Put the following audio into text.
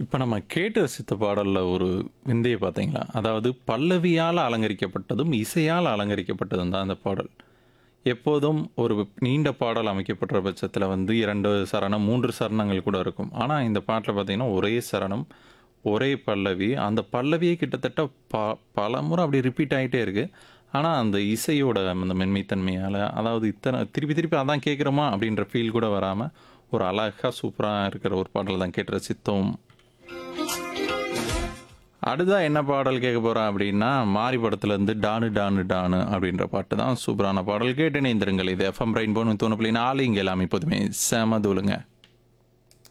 இப்ப நம்ம கேட்டு ரசித்த பாடல்ல ஒரு விந்தைய பார்த்தீங்களா? அதாவது பல்லவியால அலங்கரிக்கப்பட்டதும், இசையால் அலங்கரிக்கப்பட்டதும் தான் அந்த பாடல். எப்போதும் ஒரு நீண்ட பாடல் அமைக்கப்பட்ட பட்சத்தில வந்து 2 சரணம், 3 சரணங்கள் கூட இருக்கும். ஆனா இந்த பாட்டுல பார்த்தீங்கன்னா, ஒரே சரணம், ஒரே பல்லவி. அந்த பல்லவியே கிட்டத்தட்ட ப பலமுறை அப்படியே ரிப்பீட் ஆயிட்டே இருக்கு. ஆனா அந்த இசையோட அந்த மென்மைத்தன்மையால, அதாவது இத்தன திருப்பி திருப்பி அதான் கேட்கிறோமா அப்படின்ற ஃபீல் கூட வராம, ஒரு அழகா சூப்பரா இருக்கிற ஒரு பாடல் தான் கேட்டு ரசித்தோம். அடுத்ததா என்ன பாடல் கேட்க போறோம் அப்படின்னா, மாரி படத்துலருந்து டானு டானு டானு அப்படின்ற பாட்டு தான். சூப்பரான பாடல் கேட்டு இணைந்திருங்கள். இது எஃப்எம் ரெயின்போ 90.4 இங்க எல்லாமே எப்போதுமே செம தூளுங்க.